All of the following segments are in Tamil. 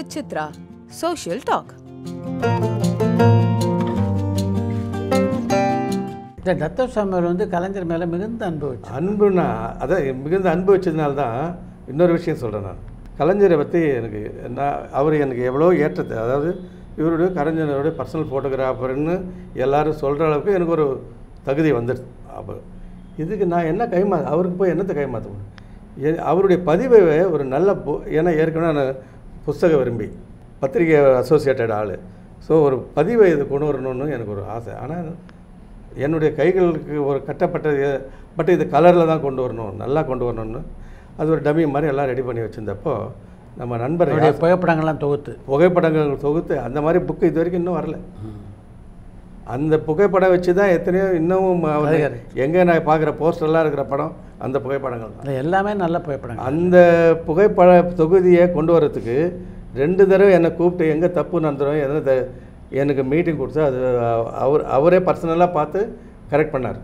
சித்ரா சோஷியல் டாக் இந்த தத்தசாமி அவர் வந்து கலைஞர் மேலே மிகுந்த அன்பு வச்சு அன்புனா அதான் மிகுந்த அன்பு வச்சதுனால தான் இன்னொரு விஷயம் சொல்கிறேன் நான் கலைஞரை பற்றி எனக்கு நான் அவர் எனக்கு எவ்வளோ ஏற்றத்தை அதாவது இவருடைய கலைஞருடைய பர்சனல் ஃபோட்டோகிராஃபர்னு எல்லாரும் சொல்கிற அளவுக்கு எனக்கு ஒரு தகுதி வந்துடுது அப்போ இதுக்கு நான் என்ன கைமா அவருக்கு போய் என்னத்தை கைமாற்ற முடியும் எ- அவருடைய பதிவை ஒரு நல்ல பு- ஏன்னா ஏற்கனவே நான் புஸ்தக விரும்பி பத்திரிகை அசோசியேட்டட் ஆள் ஸோ ஒரு பதிவை இது கொண்டு வரணும்னு எனக்கு ஒரு ஆசை ஆனால் என்னுடைய கைகளுக்கு ஒரு கட்டப்பட்ட பட் இது கலரில் தான் கொண்டு வரணும் நல்லா கொண்டு வரணும்னு அது ஒரு டம்மி மாதிரி எல்லாம் ரெடி பண்ணி வச்சுருந்தப்போ நம்ம நண்பர் அவருடைய புகைப்படங்கள்லாம் தொகுத்து புகைப்படங்கள் தொகுத்து அந்த மாதிரி புக்கு இது வரைக்கும் இன்னும் வரல அந்த புகைப்படம் வச்சு தான் எத்தனையோ இன்னமும் அதிகாரி. எங்கே நான் பார்க்குற போஸ்டர்லாம் இருக்கிற படம் அந்த புகைப்படங்கள் தான் அது எல்லாமே நல்ல புகைப்படங்கள் அந்த புகைப்பட தொகுதியை கொண்டு வரதுக்கு ரெண்டு தடவை என்னை கூப்பிட்டு எங்கே தப்பு நடந்துடும் எதனா த- எனக்கு மீட்டிங் கொடுத்து அது அ- அவர் அவரே பர்சனலாக பார்த்து கரெக்ட் பண்ணார்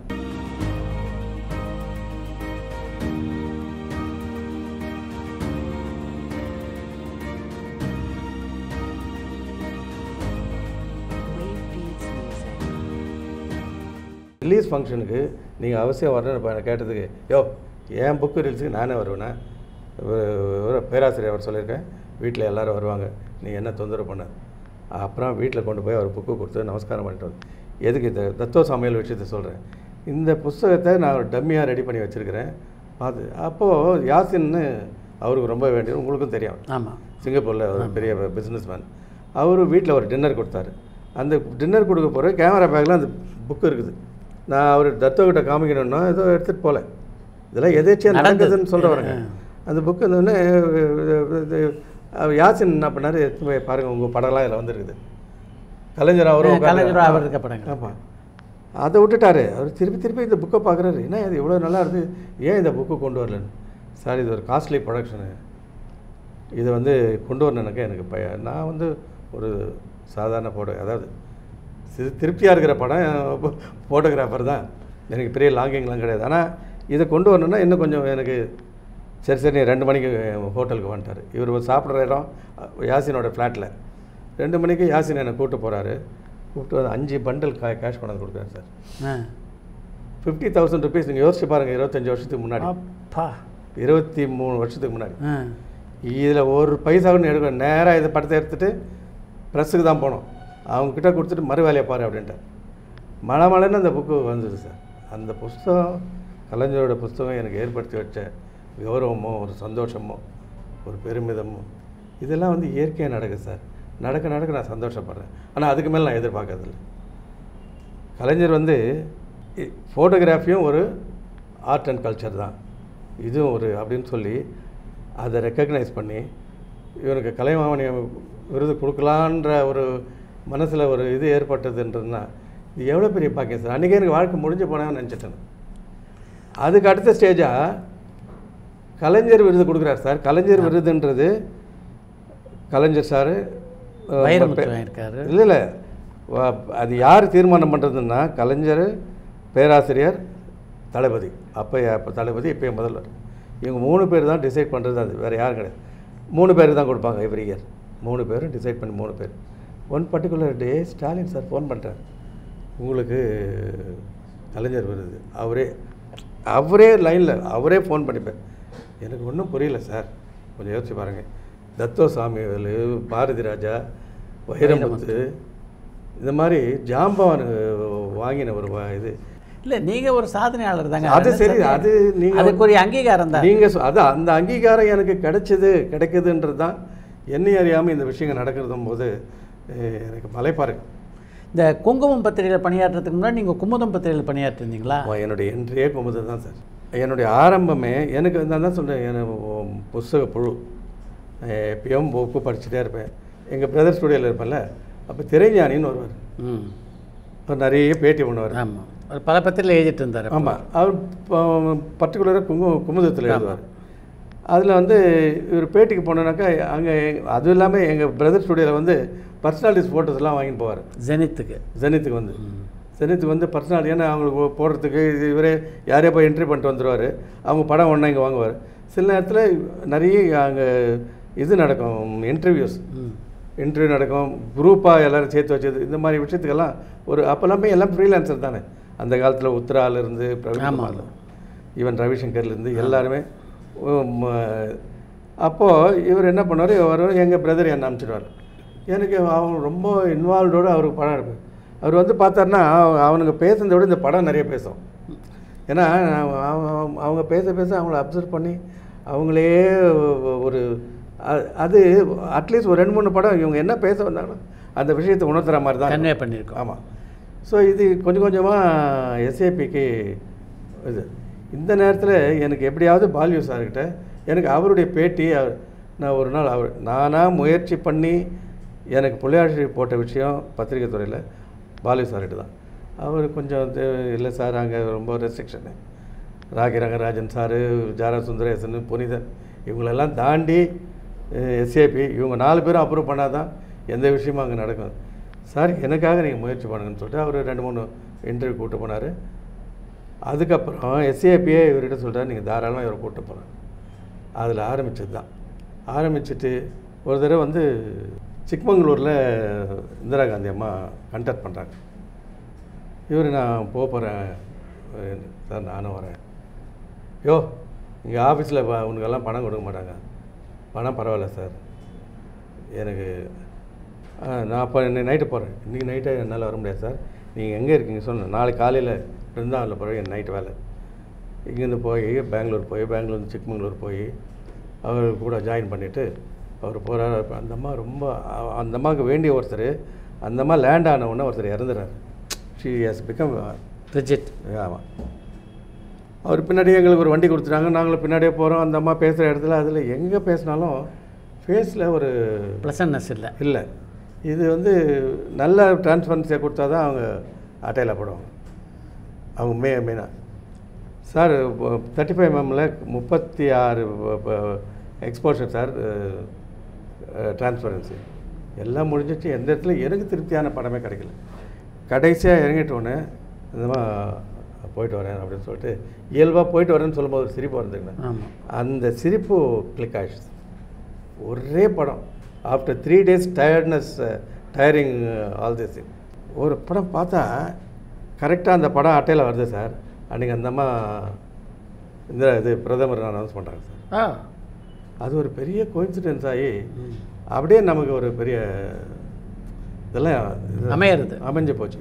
ரிலீஸ் ஃபங்க்ஷனுக்கு நீங்கள் அவசியம் வரணும்னு இப்போ எனக்கு கேட்டதுக்கு யோ என் புக்கு ரிலீஸுக்கு நானே வருவேண்ணா இவரு- இவரு பேராசிரியர் அவர் சொல்லியிருக்கேன் வீட்டில் எல்லாரும் வருவாங்க நீ என்ன தொந்தரவு பண்ண அப்புறம் வீட்டில் கொண்டு போய் அவர் புக்கு கொடுத்து நமஸ்காரம் பண்ணிட்டு வந்து எதுக்கு இந்த தத்துவ சமையல் விஷயத்தை சொல்கிறேன் இந்த புஸ்தகத்தை நான் ஒரு டம்மியாக ரெடி பண்ணி வச்சுருக்கிறேன் பார்த்து அப்போது யாசின்னு அவருக்கு ரொம்ப வேண்டியது உங்களுக்கும் தெரியும் ஆமாம் சிங்கப்பூரில் ஒரு பெரிய பிஸ்னஸ் மேன் அவர் வீட்டில் ஒரு டின்னர் கொடுத்தாரு அந்த டின்னர் கொடுக்க போகிற கேமரா பேக்கில் அந்த புக்கு இருக்குது நான் அவர் தத்தோகிட்ட காமிக்கணும்னா ஏதோ எடுத்துகிட்டு போகல இதெல்லாம் எதேச்சியாக நடக்குதுன்னு சொல்ல வரேங்க அந்த புக்கு இருந்தோடனே யாசின் என்ன பண்ணார் எடுத்து போய் பாருங்கள் உங்கள் படம்லாம் இதில் வந்துருக்குது கலைஞர் அவரும் கலைஞரும் அவர் இருக்க படங்கள் ஆமாம் அதை விட்டுட்டாரு அவர் திருப்பி திருப்பி இந்த புக்கை பார்க்குறாரு என்ன இது இவ்வளோ நல்லா இருக்கு ஏன் இந்த புக்கு கொண்டு வரலன்னு சார் இது ஒரு காஸ்ட்லி ப்ரொடக்ஷனு இது வந்து கொண்டு வரணுனாக்க எனக்கு பய நான் வந்து ஒரு சாதாரண ஃபோட்டோ அதாவது சி- திருப்தியாக இருக்கிற படம் ஃபோட்டோகிராஃபர் தான் எனக்கு பெரிய லாங்கிங்லாம் கிடையாது ஆனால் இதை கொண்டு வரணுன்னா இன்னும் கொஞ்சம் எனக்கு சரி சரி நீ ரெண்டு மணிக்கு ஹோட்டலுக்கு வந்துட்டார் இவர் சாப்பிட்ற இடம் யாசினோட ஃப்ளாட்டில் ரெண்டு மணிக்கு யாசின் என்னை கூப்பிட்டு போகிறாரு கூப்பிட்டு வந்து அஞ்சு பண்டல் கா கேஷ் கொண்டாந்து கொடுக்குறாரு சார் ஆ ஃபிஃப்டி தௌசண்ட் ருபீஸ் நீங்கள் யோசிச்சு பாருங்கள் இருபத்தஞ்சி வருஷத்துக்கு முன்னாடி அப்பா இருபத்தி மூணு வருஷத்துக்கு முன்னாடி ஆ இதில் ஒரு பைசாவும் எடுக்க நேராக இதை படத்தை எடுத்துகிட்டு ப்ரெஸ்ஸுக்கு தான் போனோம் அவங்கக்கிட்ட கொடுத்துட்டு மறு வேலையை பாரு அப்படின்ட்டு மழை மழைன்னு அந்த புக்கு வந்தது சார் அந்த புஸ்தகம் கலைஞரோட புஸ்தகம் எனக்கு ஏற்படுத்தி வச்ச கௌரவமோ ஒரு சந்தோஷமோ ஒரு பெருமிதமோ இதெல்லாம் வந்து இயற்கையாக நடக்குது சார் நடக்க நடக்க நான் சந்தோஷப்படுறேன் ஆனால் அதுக்கு மேலே நான் எதிர்பார்க்கறதில்ல கலைஞர் வந்து ஃபோட்டோகிராஃபியும் ஒரு ஆர்ட் அண்ட் கல்ச்சர் தான் இதுவும் ஒரு அப்படின்னு சொல்லி அதை ரெக்கக்னைஸ் பண்ணி இவனுக்கு கலைமாமணி விருது கொடுக்கலான்ற ஒரு மனசில் ஒரு இது ஏற்பட்டதுன்றதுனா இது எவ்வளோ பெரிய பாக்கியம் சார் அன்றைக்கே எனக்கு வாழ்க்கை முடிஞ்சு போனேன்னு நினச்சிட்டேன் அதுக்கு அடுத்த ஸ்டேஜாக கலைஞர் விருது கொடுக்குறாரு சார் கலைஞர் விருதுன்றது கலைஞர் சார் வைரமுத்து வாங்கியிருக்காரு இல்லை இல்லை அது யார் தீர்மானம் பண்ணுறதுன்னா கலைஞர் பேராசிரியர் தளபதி அப்போ அப்போ தளபதி இப்போ முதல்வர் இவங்க மூணு பேர் தான் டிசைட் பண்ணுறது அது வேறு யாரும் கிடையாது மூணு பேர் தான் கொடுப்பாங்க எவ்ரி இயர் மூணு பேரும் டிசைட் பண்ணி மூணு பேர் one particular day Stalin sir phone பண்ணுறார் உங்களுக்கு கலைஞர் வருது அவரே அவரே லைனில் அவரே ஃபோன் பண்ணிப்பார் எனக்கு ஒன்றும் புரியல சார் கொஞ்சம் யோசிச்சு பாருங்கள் தத்தோ சாமிவேலு பாரதி ராஜா வைரமுத்து இந்த மாதிரி ஜாம்பவான் வாங்கின ஒரு வா- இது இல்லை நீங்கள் ஒரு சாதனையாளர் தாங்க அது சரி அது நீங்கள் அதுக்குரிய அங்கீகாரம் தான் நீங்கள் சொ- அதான் அந்த அங்கீகாரம் எனக்கு கிடைச்சது கிடைக்குதுன்றது தான் என்னை அறியாமல் இந்த விஷயங்கள் நடக்கிறதும் போது அஹ், எனக்கு மலைப்பாரு இந்த குங்குமம் பத்திரிகையில் பணியாற்றுறதுக்கு முன்னாடி நீங்கள் குமுதம் பத்திரிகையில் பணியாற்றிருந்தீங்களா என்னுடைய என்ட்ரியே குமுது தான் சார் என்னுடைய ஆரம்பமே எனக்கு நான் தான் சொல்கிறேன் எனக்கு புஸ்தக புழு நான் எப்பயும் புக்கு படிச்சுட்டே இருப்பேன் எங்கள் பிரதர் ஸ்டுடியோவில் இருப்பேன்ல அப்போ திரைஞானின்னு வருவார் ம் அவர் நிறைய பேட்டி பண்ணுவார் ஆமாம் ஒரு பல பத்திரிகையில் எழுதிட்டு இருந்தார் ஆமாம் அவர் பர்டிகுலராக குங்கு குமுதத்தில் எழுதுவார் அதில் வந்து இவர் பேட்டிக்கு போனோன்னாக்கா அங்கே அதுவும் இல்லாமல் எங்கள் பிரதர் ஸ்டுடியோவில் வந்து பர்சனாலிட்டிஸ் ஃபோட்டோஸ்லாம் வாங்கிட்டு போவார் ஜெனித்துக்கு ஜெனித்துக்கு வந்து ஜெனித்துக்கு வந்து பர்சனாலிட்டி ஏன்னா அவங்களுக்கு போடுறதுக்கு இது இவரே யாரையோ போய் என்ட்ரி பண்ணிட்டு வந்துடுவார் அவங்க படம் ஒன்றா இங்கே வாங்குவார் சில நேரத்தில் நிறைய அங்கே இது நடக்கும் இன்டர்வியூஸ் ம் இன்டர்வியூ நடக்கும் குரூப்பாக எல்லோரும் சேர்த்து வச்சது இந்த மாதிரி விஷயத்துக்கெல்லாம் ஒரு அப்போல்லாமே எல்லாம் ஃப்ரீலான்சர் தானே அந்த காலத்தில் உத்ராலேருந்து பிரவீன்குமார் ஈவன் ரவிசங்கர்லேருந்து எல்லாருமே உம், அப்போது இவர் என்ன பண்ணுவார் இவர் எங்கள் பிரதர் என்ன அனுப்பிச்சிடுவார் எனக்கு அவங்க ரொம்ப இன்வால்வ்டோடு அவருக்கு படம் எடுப்பு அவர் வந்து பார்த்தாருன்னா அவ- அவனுங்க பேசுனதை விட இந்த படம் நிறைய பேசும் ஏன்னா அவங்க- அவங்க- அவங்க பேச பேச அவங்கள அப்சர்வ் பண்ணி அவங்களே ஒரு அ- அது அட்லீஸ்ட் ஒரு ரெண்டு மூணு படம் இவங்க என்ன பேச வந்தாங்கன்னா அந்த விஷயத்தை உணர்த்துற மாதிரி தான் கன்வே பண்ணியிருக்கோம் ஆமாம் ஸோ இது கொஞ்சம் கொஞ்சமாக எஸ்ஏபிக்கு இது இந்த நேரத்தில் எனக்கு எப்படியாவது பால்யூ சார்கிட்ட எனக்கு அவருடைய பேட்டி அவர் நான் ஒரு நாள் அவர் நானாக முயற்சி பண்ணி எனக்கு புள்ளையாட்சி போட்ட விஷயம் பத்திரிகை துறையில் பால்யூ சார்கிட்ட தான் அவர் கொஞ்சம் வந்து, இல்லை சார் அங்கே ரொம்ப ரெஸ்ட்ரிக்ஷனு ராகி ரங்கராஜன் சார் ஜாரா சுந்தரேசன் புனிதன் இவங்களெல்லாம் தாண்டி எஸ்ஏபி இவங்க நாலு பேரும் அப்ரூவ் பண்ணாதான் எந்த விஷயமும் அங்கே நடக்கும் சார் எனக்காக நீங்கள் முயற்சி பண்ணுங்கன்னு சொல்லிட்டு அவர் ரெண்டு மூணு இன்டர்வியூ கூப்பிட்டு போனார் அதுக்கப்புறம் எஸ்ஏபியே இவர்கிட்ட சொல்கிறார் நீங்கள் தாராளமாக இவரை கூப்பிட்டு போகிறேன் அதில் ஆரம்பிச்சது தான் ஆரம்பிச்சுட்டு ஒரு தடவை வந்து சிக்மங்களூரில் இந்திரா காந்தி அம்மா கண்டக்ட் பண்ணுறாங்க இவர் நான் போக போகிறேன் சார் நானும் வரேன் யோ இங்கே ஆஃபீஸில் உனக்கெல்லாம் பணம் கொடுக்க மாட்டாங்க பணம் பரவாயில்ல சார் எனக்கு ஆ, நான் அப்போ இன்னைக்கு நைட்டு போகிறேன் இன்றைக்கி நைட்டே என்னால் வர முடியாது சார் நீங்கள் எங்கே இருக்கீங்க சொன்ன நாளைக்கு காலையில் பிருந்தாவில் போகிறேன் என் நைட்டு வேலை இங்கேருந்து போய் பெங்களூர் போய் பெங்களூர் சிக்மங்களூர் போய் அவர் கூட ஜாயின் பண்ணிவிட்டு அவர் போகிறார் அந்த அம்மா ரொம்ப அ- அந்த அம்மாவுக்கு வேண்டிய ஒருத்தர் அந்த அம்மா லேண்ட் ஆன உடனே ஒருத்தர் இறந்துறாரு ஷி ஹஸ் பிகம் ரிஜிட் ஆமாம் அவர் பின்னாடியே எங்களுக்கு ஒரு வண்டி கொடுத்துட்டாங்க நாங்களும் பின்னாடியே போகிறோம் அந்த அம்மா பேசுகிற இடத்துல அதில் எங்கே பேசினாலும் ஃபேஸில் ஒரு ப்ளசன்னஸ் இல்லை இல்லை இது வந்து நல்ல டிரான்ஸ்பரன்சியை கொடுத்தா தான் அவங்க அட்டையில் போடுவாங்க அவங்க மே மெயினாக சார் தேர்ட்டி ஃபைவ் எம்எம்மில் முப்பத்தி ஆறு எக்ஸ்போஷர் சார் டிரான்ஸ்பரன்சி எல்லாம் முடிஞ்சிச்சு எந்த இடத்துல எனக்கு திருப்தியான படமே கிடைக்கல கடைசியாக இறங்கிட்டோன்னே இந்த மாதிரி போயிட்டு வரேன் அப்படின்னு சொல்லிட்டு இயல்பாக போயிட்டு வரேன்னு சொல்லும்போது ஒரு சிரிப்பு வந்துருங்க ஆமாம் அந்த சிரிப்பு கிளிக் ஆயிடுச்சு ஒரே படம் after three days tiredness tiring all this ஒரு படம் பார்த்தா கரெக்டாக அந்த படம் அட்டையில் வருது சார் அன்றைக்கி அந்த அம்மா இந்த இது பிரதமர் அனௌன்ஸ் பண்ணுறாங்க சார் ஆ அது ஒரு பெரிய கோயின்சிடென்ஸ் ஆகி அப்படியே நமக்கு ஒரு பெரிய இதெல்லாம் இது அமையறது. அமைஞ்சு போச்சு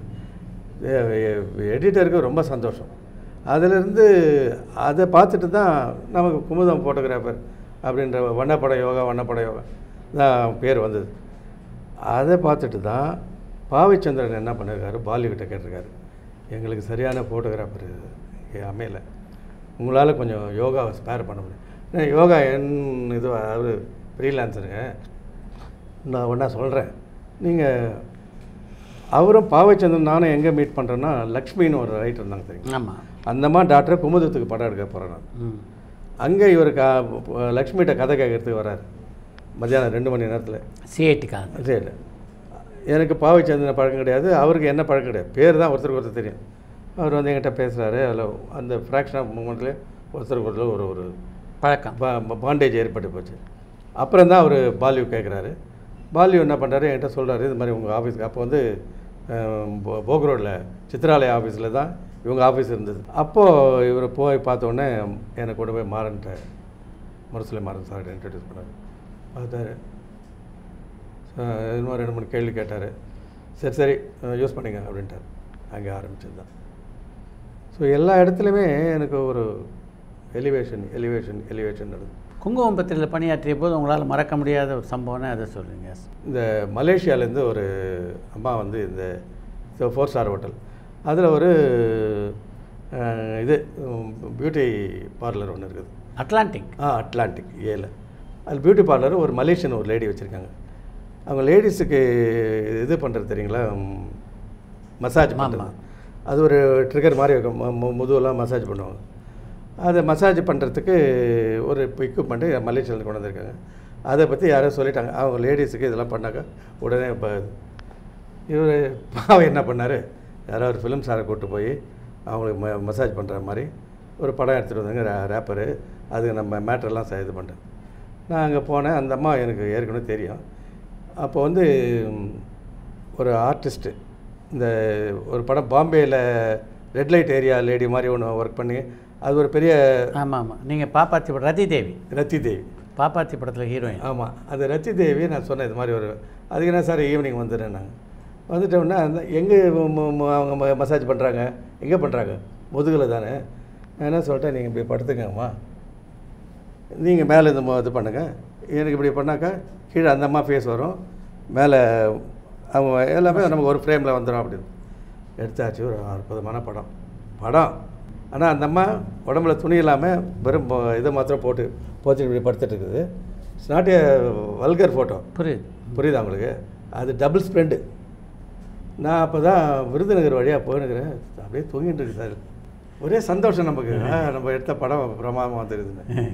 எடிட்டருக்கு ரொம்ப சந்தோஷம் அதிலிருந்து அதை பார்த்துட்டு தான் நமக்கு குமுதம் ஃபோட்டோகிராஃபர் அப்படின்ற வண்ணப்பட யோகா வண்ணப்பட யோகா தான் பேர் வந்தது அதை பார்த்துட்டு தான் பாவிச்சந்திரன் என்ன பண்ணியிருக்காரு பாலிவுட்டை கேட்டிருக்காரு எங்களுக்கு சரியான ஃபோட்டோகிராஃபர் அமையலை உங்களால் கொஞ்சம் யோகாவை ஸ்பேர் பண்ண முடியும் ஏன்னா யோகா என் இது அவர் ஃப்ரீலான்சருங்க நான் ஒன்றா சொல்கிறேன் நீங்கள் அவரும் பாவச்சந்திரன் நானும் எங்கே மீட் பண்ணுறேன்னா லக்ஷ்மின்னு ஒரு ரைட்டர் இருந்தாங்க தெரியுங்க ஆமாம் அந்தம்மா டாக்டர் குமுதத்துக்கு படம் எடுக்க போகிறேன் நான் ம் அங்கே இவர் க லக்ஷ்மிகிட்ட கதை கேட்கறதுக்கு வரார் மத்தியானம் ரெண்டு மணி நேரத்தில் சிஐடிக்காக சரி எனக்கு பாவைச்சந்திரன் பழக்கம் கிடையாது அவருக்கு என்ன பழக்கம் கிடையாது பேர் தான் ஒருத்தருக்கு ஒருத்தர் தெரியும் அவர் வந்து என்கிட்ட பேசுகிறாரு அதில் அந்த ஃப்ராக்ஷன் ஆஃப் மூமெண்ட்லேயே ஒருத்தருக்கு ஒருத்தர் ஒரு ஒரு பழக்கம் பா பாண்டேஜ் ஏற்பட்டு போச்சு அப்புறம் தான் அவர் பாலியு கேட்குறாரு பாலியு என்ன பண்ணுறாரு என்கிட்ட சொல்கிறாரு இது மாதிரி உங்கள் ஆஃபீஸ்க்கு அப்போ வந்து போக் ரோடில் சித்ராலய ஆஃபீஸில் தான் இவங்க ஆஃபீஸ் இருந்தது அப்போது இவர் போய் பார்த்த உடனே என்னை கொண்டு போய் மாறன்ட்ட முரசொலி மாறன் சார் இன்ட்ரடியூஸ் பண்ணார் பார்த்தாரு அஹ் இது மாதிரி ரெண்டு மூணு கேள்வி கேட்டார் சரி சரி யூஸ் பண்ணிங்க அப்படின்ட்டார் அங்கே ஆரம்பிச்சது தான் ஸோ எல்லா இடத்துலையுமே எனக்கு ஒரு எலிவேஷன் எலிவேஷன் எலிவேஷன் நடந்தது குங்குமம் பத்திரிகையில் பணியாற்றிய போது உங்களால் மறக்க முடியாத ஒரு சம்பவம்னா அதை சொல்லுங்க இந்த மலேசியாலேருந்து ஒரு அம்மா வந்து இந்த ஃபோர் ஸ்டார் ஹோட்டல் அதில் ஒரு அஹ், இது பியூட்டி பார்லர் ஒன்று இருக்குது அட்லாண்டிக் ஆ அட்லாண்டிக் ஏல அது பியூட்டி பார்லர் ஒரு மலேசியன் ஒரு லேடி வச்சுருக்காங்க அவங்க லேடிஸுக்கு இது பண்ணுறது தெரியுங்களா மசாஜ் பண்ணுறது அது ஒரு ட்ரிகர் மாதிரி இருக்கும் மு- மு- முதுகெல்லாம் மசாஜ் பண்ணுவாங்க அதை மசாஜ் பண்ணுறதுக்கு ஒரு எக்யூப்மெண்ட்டு மலேசியாவில் கொண்டு வந்திருக்காங்க அதை பற்றி யாரோ சொல்லிட்டாங்க அவங்க லேடிஸுக்கு இதெல்லாம் பண்ணாக்கா உடனே இப்போ இவர் பாவம் என்ன பண்ணார் யாரோ ஒரு ஃபிலிம் ஸ்டாரை கூப்பிட்டு போய் அவங்களுக்கு ம மசாஜ் பண்ணுற மாதிரி ஒரு படம் எடுத்துகிட்டு வந்தாங்க ரே ரேப்பரு அதுக்கு நம்ம மேட்டர்லாம் இது பண்ணுறேன் நான் அங்கே போனேன் அந்த அம்மா எனக்கு ஏற்கனவே தெரியும் அப்போ வந்து ம், ஒரு ஆர்டிஸ்ட்டு இந்த ஒரு படம் பாம்பேயில் ரெட் லைட் ஏரியா லேடி மாதிரி ஒன்று ஒர்க் பண்ணி அது ஒரு பெரிய ஆமாம் ஆமாம் நீங்கள் பாப்பாத்தி படம் ரதி தேவி ரத்தி தேவி பாப்பாத்தி படத்தில் ஹீரோயின் ஆமாம் அது ரத்தி தேவி நான் சொன்னேன் இது மாதிரி ஒரு அதுக்கு என்ன சார் ஈவினிங் வந்துடுறேன் நாங்கள் வந்துட்டோம்னா அந்த எங்கே அவங்க ம- மசாஜ் பண்ணுறாங்க எங்கே பண்ணுறாங்க முதுகில் தானே நான் என்ன சொல்லிட்டேன் நீங்கள் இப்படி படுத்துக்கங்கம்மா நீங்கள் மேலே இந்த மு- இது பண்ணுங்கள் எனக்கு இப்படி பண்ணாக்கா கீழே அந்த அம்மா ஃபேஸ் வரும் மேலே அவங்க எல்லாமே நமக்கு ஒரு ஃப்ரேமில் வந்துடும் அப்படின்னு எடுத்தாச்சு ஒரு அற்புதமான படம் படம் ஆனால் அந்த அம்மா உடம்புல துணி இல்லாமல் வெறும் பொ- இதை மாத்திரம் போட்டு போச்சு இப்படி படுத்துட்டு இருக்குது it's not a vulgar photo புரியுது புரியுதா உங்களுக்கு அது டபுள் ஸ்ப்ரெண்டு நான் அப்போ தான் விருதுநகர் வழியாக போயினுக்கிறேன் அப்படியே தூங்கிட்டு இருக்கு சார் ஒரே சந்தோஷம் நமக்கு ஆ, நம்ம எடுத்த படம் பிரமாதமாக வந்துருக்குதுன்னு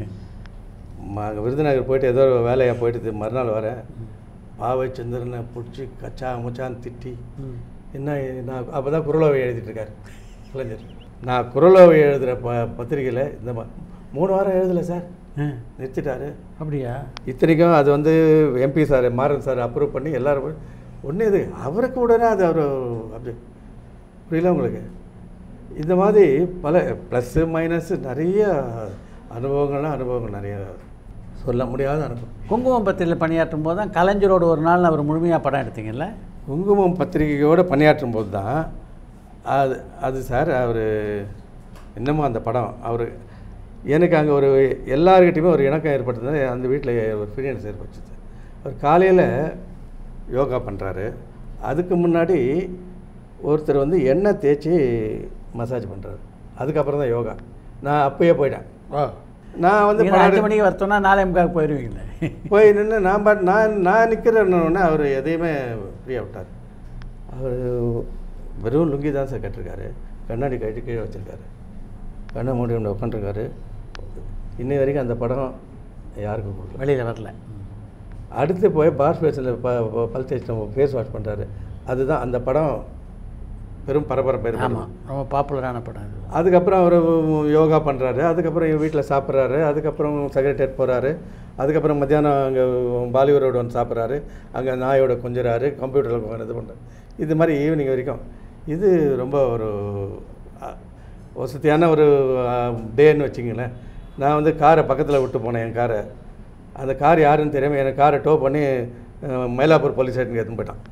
ம- அங்க விருதுநகர் போயிட்டு ஏதோ ஒரு வேலையாக போயிட்டு மறுநாள் வரேன் பாவை சந்திரனை பிடிச்சி கச்சா முச்சான்னு திட்டி ம். என்ன நான் அப்போ தான் குரலோவை எழுதிட்டு இருக்காரு கலைஞர் நான் குரலோவை எழுதுகிற ப பத்திரிக்கையில் இந்த மா- மூணு வாரம் எழுதலை சார் ஆ, நிறுத்திட்டாரு அப்படியா இத்தனைக்கும் அது வந்து MP sir Maran sir approve பண்ணி எல்லாரும் ஒன்று இது அவருக்கு உடனே அது அவர் அப்படி புரியல உங்களுக்கு இந்த மாதிரி பல ப்ளஸ்ஸு மைனஸ் நிறைய அனுபவங்கள்லாம் அனுபவங்கள் நிறைய சொல்ல முடியாத அனுபவம் குங்குமம் பத்திரிகையில் பணியாற்றும் போது தான் கலைஞரோட ஒரு நாள் அவர் முழுமையாக படம் எடுத்தீங்கல்ல குங்குமம் பத்திரிகையோடு பணியாற்றும் போது தான் அது அது சார் அவர் இன்னமும் அந்த படம் அவர் எனக்கு அங்கே ஒரு எல்லார்கிட்டையுமே ஒரு இணக்கம் ஏற்பட்டது அந்த வீட்டில் ஒரு ஃபீலியன்ஸ் ஏற்பட்டுச்சு அவர் காலையில் யோகா பண்ணுறாரு அதுக்கு முன்னாடி ஒருத்தர் வந்து எண்ணெய் தேய்ச்சி மசாஜ் பண்ணுறாரு அதுக்கப்புறம் தான் யோகா நான் அப்பயே போயிட்டேன் நான் வந்து நீங்கள் படம் அஞ்சு மணிக்கு வரத்தோன்னா நாலே முக்காக்கு போயிடுவீங்களே போய் நின்று நான் பாட் நான் நான் நிற்கிறேன்னொடனே அவர் எதையுமே ஃப்ரீயாக விட்டார் அவர் வெறும் லுங்கி தான் சார் கட்டிருக்காரு கண்ணாடி கட்டி கீழே வச்சிருக்காரு கண்ணை மூடி கொண்டு உட்காந்துருக்காரு இன்னை வரைக்கும் அந்த படம் யாருக்கும் கொடுக்கல வெளியில் வரல அடுத்து போய் பார் ஃபேஸில் ப ப- பல் தேய்ச்சி ஃபேஸ் வாஷ் பண்ணுறாரு அதுதான் அந்த படம் பெரும் பரபரப்பு ஏற்படுது. ஆமாம் ரொம்ப பாப்புலரான படம் அது அதுக்கப்புறம் அவர் யோகா பண்ணுறாரு அதுக்கப்புறம் எங்கள் வீட்டில் சாப்பிட்றாரு அதுக்கப்புறம் செக்ரட்டரியேட் போகிறாரு அதுக்கப்புறம் மத்தியானம் அங்கே பாலிவுரோட வந்து சாப்பிட்றாரு அங்கே நாயோட கொஞ்சறாரு கம்ப்யூட்டரில் உட்காந்து இது பண்ணுறாரு இது மாதிரி ஈவினிங் வரைக்கும் இது ரொம்ப ஒரு அ, வசதியான ஒரு டேன்னு வச்சிங்களேன் நான் வந்து காரை பக்கத்தில் விட்டு போனேன் என் காரை அந்த கார் யாருன்னு தெரியாமல் எனக்கு காரை டோ பண்ணி அஹ், மயிலாப்பூர் போலீஸ் ஸ்டேஷனுக்கு எடுத்துன்னு போயிட்டான்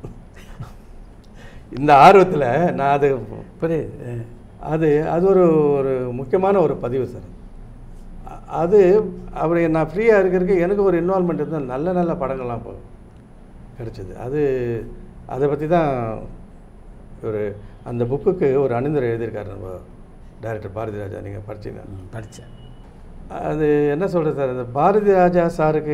இந்த ஆர்வத்தில் நான் அது புரியுது அது அது ஒரு ஒரு முக்கியமான ஒரு பதிவு சார் அ- அது அவர் நான் ஃப்ரீயாக இருக்கிறதுக்கு எனக்கு ஒரு இன்வால்மெண்ட் இருந்தால் நல்ல நல்ல படங்கள்லாம் இப்போ கிடச்சிது அது அதை பற்றி தான் ஒரு அந்த புக்குக்கு ஒரு அணிந்துரை எழுதியிருக்காரு நம்ம டைரக்டர் பாரதி ராஜா நீங்கள் படிச்சீங்க படித்தேன் அது என்ன சொல்கிறது சார் அந்த பாரதி ராஜா சாருக்கு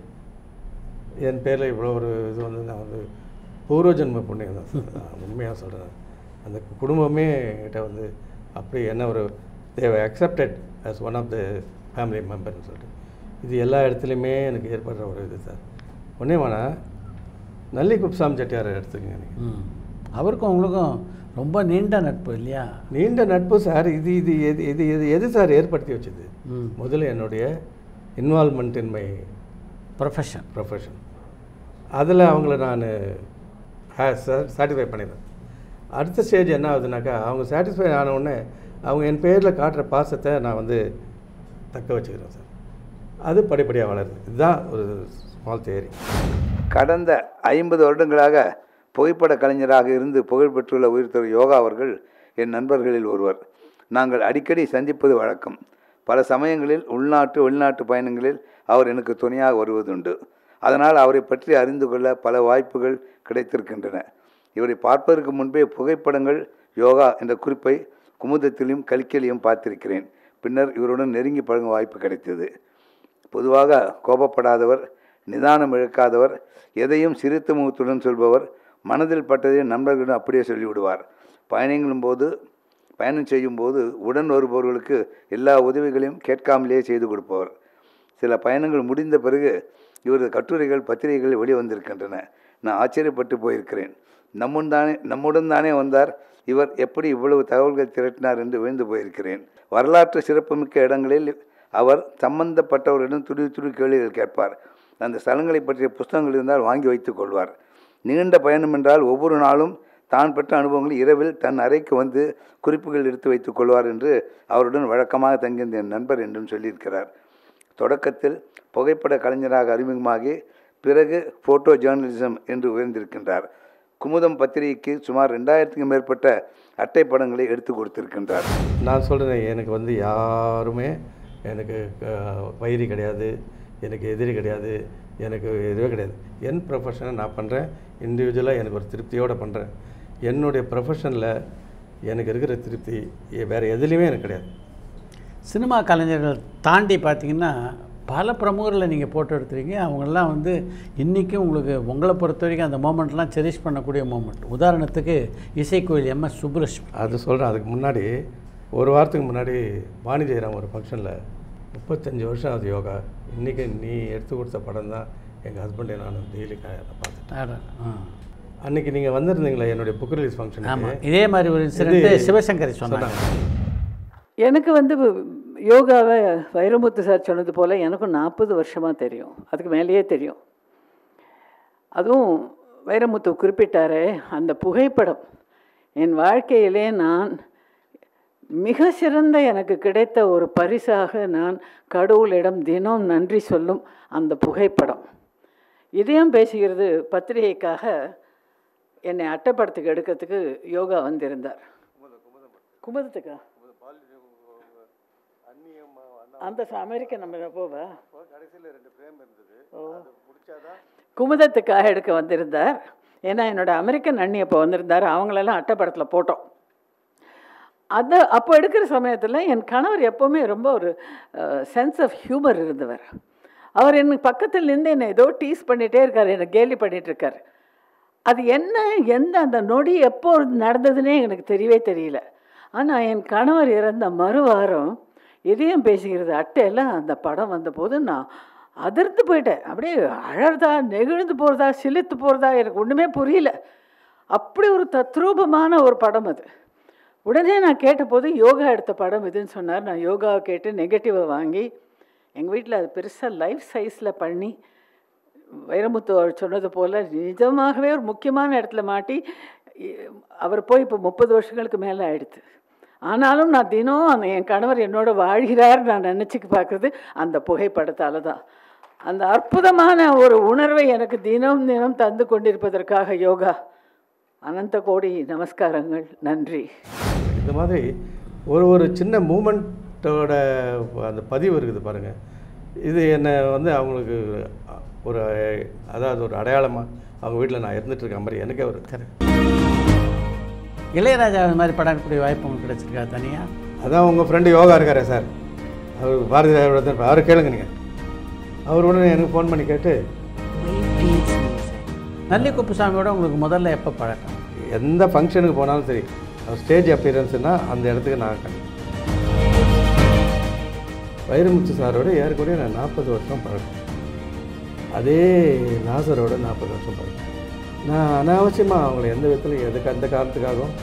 என் பேரில் இவ்வளோ ஒரு இது வந்து நான் வந்து பூர்வ ஜென்ம புண்ணியம் தான் சார் நான் உண்மையாக சொல்கிறேன் அந்த குடும்பமே என்கிட்ட வந்து அப்படி என்ன ஒரு தேவை accepted as one of the family மெம்பர்னு சொல்லிட்டு இது எல்லா இடத்துலையுமே எனக்கு ஏற்படுற ஒரு இது சார் ஒன்றே வேணாம் நல்லி குப்சாம் செட்டியார் எடுத்துக்கங்க நீங்கள் ம் அவருக்கும் உங்களுக்கும் ரொம்ப நீண்ட நட்பு இல்லையா நீண்ட நட்பு சார் இது இது எது இது இது எது சார் ஏற்படுத்தி வச்சது ம் முதல்ல என்னுடைய involvement in my profession profession அதில் அவங்கள நான் சாட்டிஸ்ஃபை பண்ணிடுறேன் அடுத்த ஸ்டேஜ் என்ன ஆகுதுனாக்கா அவங்க சாட்டிஸ்ஃபை ஆன உடனே அவங்க என் பேரில் காட்டுற பாசத்தை நான் வந்து தக்க வச்சுக்கிறேன் சார் அது படிப்படியாக வளருது இதுதான் ஒரு ஸ்மால் தேரி கடந்த ஐம்பது வருடங்களாக புகைப்பட கலைஞராக இருந்து புகழ்பெற்றுள்ள உயிர்த்தர் யோகா அவர்கள் என் நண்பர்களில் ஒருவர் நாங்கள் அடிக்கடி சந்திப்பது வழக்கம் பல சமயங்களில் உள்நாட்டு வெளிநாட்டு பயணங்களில் அவர் எனக்கு துணையாக வருவதுண்டு அதனால் அவரை பற்றி அறிந்து கொள்ள பல வாய்ப்புகள் கிடைத்திருக்கின்றன இவரை பார்ப்பதற்கு முன்பே புகைப்படங்கள் யோகா என்ற குறிப்பை குமுதத்திலும் கலிக்கலியும் பார்த்திருக்கிறேன் பின்னர் இவருடன் நெருங்கி பழகும் வாய்ப்பு கிடைத்தது பொதுவாக கோபப்படாதவர் நிதானம் இழக்காதவர் எதையும் சிரித்த முகத்துடன் சொல்பவர் மனதில் பட்டதை நண்பர்களிடம் அப்படியே சொல்லிவிடுவார் பயணங்களும் போது பயணம் செய்யும் போது உடன் வருபவர்களுக்கு எல்லா உதவிகளையும் கேட்காமலேயே செய்து கொடுப்பவர் சில பயணங்கள் முடிந்த பிறகு இவரது கட்டுரைகள் பத்திரிகைகள் வெளிவந்திருக்கின்றன நான் ஆச்சரியப்பட்டு போயிருக்கிறேன் நம்முடன் தானே நம்முடன் தானே வந்தார் இவர் எப்படி இவ்வளவு தகவல்கள் திரட்டினார் என்று வியந்து போயிருக்கிறேன் வரலாற்று சிறப்புமிக்க இடங்களில் அவர் சம்பந்தப்பட்டவரிடம் துடி துடி கேள்விகள் கேட்பார் அந்த ஸ்தலங்களை பற்றிய புஸ்தகங்கள் இருந்தால் வாங்கி வைத்துக் கொள்வார் நீண்ட பயணம் என்றால் ஒவ்வொரு நாளும் தான் பெற்ற அனுபவங்களை இரவில் தன் அறைக்கு வந்து குறிப்புகள் எடுத்து வைத்துக் கொள்வார் என்று அவருடன் வழக்கமாக தங்கியிருந்த என் நண்பர் என்றும் சொல்லியிருக்கிறார் தொடக்கத்தில் புகைப்பட கலைஞராக அறிமுகமாகி பிறகு ஃபோட்டோ ஜேர்னலிசம் என்று உயர்ந்திருக்கின்றார் குமுதம் பத்திரிகைக்கு சுமார் ரெண்டாயிரத்துக்கும் மேற்பட்ட அட்டை படங்களை எடுத்து கொடுத்திருக்கின்றார் நான் சொல்கிறேன் எனக்கு வந்து யாருமே எனக்கு அஹ், வைரி கிடையாது எனக்கு எதிரி கிடையாது எனக்கு எதுவே கிடையாது என் ப்ரொஃபஷனை நான் பண்ணுறேன் இண்டிவிஜுவலாக எனக்கு ஒரு திருப்தியோடு பண்ணுறேன் என்னுடைய ப்ரொஃபஷனில் எனக்கு இருக்கிற திருப்தி எ- வேறு எதுலேயுமே எனக்கு கிடையாது சினிமா கலைஞர்கள் தாண்டி பார்த்தீங்கன்னா பல பிரமுகர்களை நீங்கள் போட்டோ எடுத்துறீங்க அவங்கெல்லாம் வந்து இன்றைக்கும் உங்களுக்கு உங்களை பொறுத்த வரைக்கும் அந்த மூமெண்ட்லாம் செரிஷ் பண்ணக்கூடிய மூமெண்ட் உதாரணத்துக்கு இசைக்கோயில் எம்எஸ் சுப்புலட்சுமி அது சொல்கிறேன் அதுக்கு முன்னாடி ஒரு வாரத்துக்கு முன்னாடி வாணி ஜெயராம் ஒரு ஃபங்க்ஷனில் முப்பத்தஞ்சு வருஷம் அது யோகா இன்றைக்கி நீ எடுத்து கொடுத்த படம் தான் எங்கள் ஹஸ்பண்டை நான் டெய்லி பார்த்தேன் ஆட, ஆ. அன்றைக்கி நீங்கள் வந்திருந்தீங்களா என்னுடைய புக் ரிலீஸ் ஃபங்க்ஷனுக்கு ஆமாம் இதே மாதிரி ஒரு இன்சிடென்ட் சிவசங்கரி சொன்னாங்க எனக்கு வந்து யோகாவை வைரமுத்து சார் சொன்னது போல் எனக்கும் நாற்பது வருஷமாக தெரியும் அதுக்கு மேலேயே தெரியும் அதுவும் வைரமுத்து குறிப்பிட்டாரே அந்த புகைப்படம் என் வாழ்க்கையிலே நான் மிக சிறந்த எனக்கு கிடைத்த ஒரு பரிசாக நான் கடவுளிடம் தினம் நன்றி சொல்லும் அந்த புகைப்படம் இதயம் பேசுகிறது பத்திரிகைக்காக என்னை அட்டைப்படத்துக்கு எடுக்கிறதுக்கு யோகா வந்திருந்தார் குமுதத்துக்கா அந்த ச- அமெரிக்க நம்ம போவா ஓ குமுதத்துக்காக எடுக்க வந்திருந்தார் ஏன்னா என்னோட அமெரிக்கன் அண்ணி அப்போ வந்திருந்தார் அவங்களெல்லாம் அட்டைப்படத்தில் போட்டோம் அது அப்போ எடுக்கிற சமயத்தில் என் கணவர் எப்போவுமே ரொம்ப ஒரு சென்ஸ் ஆஃப் ஹியூமர் இருந்தவர் அவர் என் பக்கத்தில் நின்று என்னை ஏதோ டீஸ் பண்ணிகிட்டே இருக்கார் என்னை கேலி பண்ணிட்டு இருக்கார் அது என்ன எந்த அந்த நொடி எப்போ நடந்ததுன்னே எனக்கு தெரியவே தெரியல ஆனால் என் கணவர் இறந்த மறுவாரம் இதயம் பேசுகிறது அட்டையெல்லாம் அந்த படம் வந்தபோது நான் அதிர்ந்து போயிட்டேன் அப்படியே அழறதா நெகிழ்ந்து போகிறதா சிலித்து போகிறதா எனக்கு ஒன்றுமே புரியல அப்படி ஒரு தத்ரூபமான ஒரு படம் அது உடனே நான் கேட்டபோது யோகா எடுத்த படம் இதுன்னு சொன்னார் நான் யோகாவை கேட்டு நெகட்டிவை வாங்கி எங்கள் வீட்டில் அது பெருசாக லைஃப் சைஸில் பண்ணி வைரமுத்து அவர் சொன்னது போல் நிஜமாகவே ஒரு முக்கியமான இடத்துல மாட்டி இ- அவர் போய் இப்போ முப்பது வருஷங்களுக்கு மேலே ஆயிடுத்து ஆனாலும் நான் தினம் அந்த என் கணவர் என்னோட வாழ்கிறார் நான் நினச்சிக்கு பார்க்குறது அந்த புகைப்படத்தால் தான் அந்த அற்புதமான ஒரு உணர்வை எனக்கு தினம் தினம் தந்து கொண்டிருப்பதற்காக யோகா அனந்த கோடி நமஸ்காரங்கள் நன்றி இந்த மாதிரி ஒரு ஒரு சின்ன மூமெண்ட்டோட அந்த பதிவு இருக்குது பாருங்கள் இது என்னை வந்து அவங்களுக்கு ஒரு அதாவது ஒரு அடையாளமாக அவங்க வீட்டில் நான் இருந்துட்டு இருக்க மாதிரி எனக்கே ஒரு இளையராஜா இந்த மாதிரி படம் எடுக்கக்கூடிய வாய்ப்பு உங்களுக்கு கிடைச்சிருக்கா தனியாக அதான் உங்கள் ஃப்ரெண்டு யோகா இருக்காரே சார் அவர் பாரதியாரோட தான் இருப்பார். அவரை கேளுங்க நீங்கள் அவர் உடனே எனக்கு ஃபோன் பண்ணி கேட்டு நல்லி குப்புசாமியோட உங்களுக்கு முதல்ல எப்போ பழக்கம் எந்த ஃபங்க்ஷனுக்கு போனாலும் சரி அவர் ஸ்டேஜ் அப்பியரன்ஸ்னால் அந்த இடத்துக்கு நான் கண் வைரமுத்து சாரோட ஏறக்குறைய நான் நாற்பது வருஷம் பழக்கம் அதே நாசரோட நாற்பது வருஷம் பழக்கம் நான் அனாவசியமாக அவங்கள எந்த விதத்தில் எதுக்கு அந்த காரணத்துக்காகவும்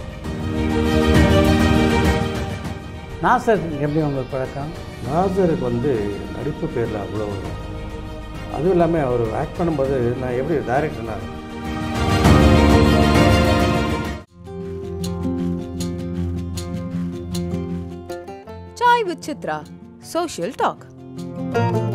நாசர் எப்படி உங்களுக்கு பழக்கம் நாசருக்கு வந்து நடிப்பு பேரில் அவ்வளோ அதுவும் இல்லாமல் அவர் ஆக்ட் பண்ணும்போது நான் எப்படி டைரக்டர்னா Chai with Chitra. Social talk.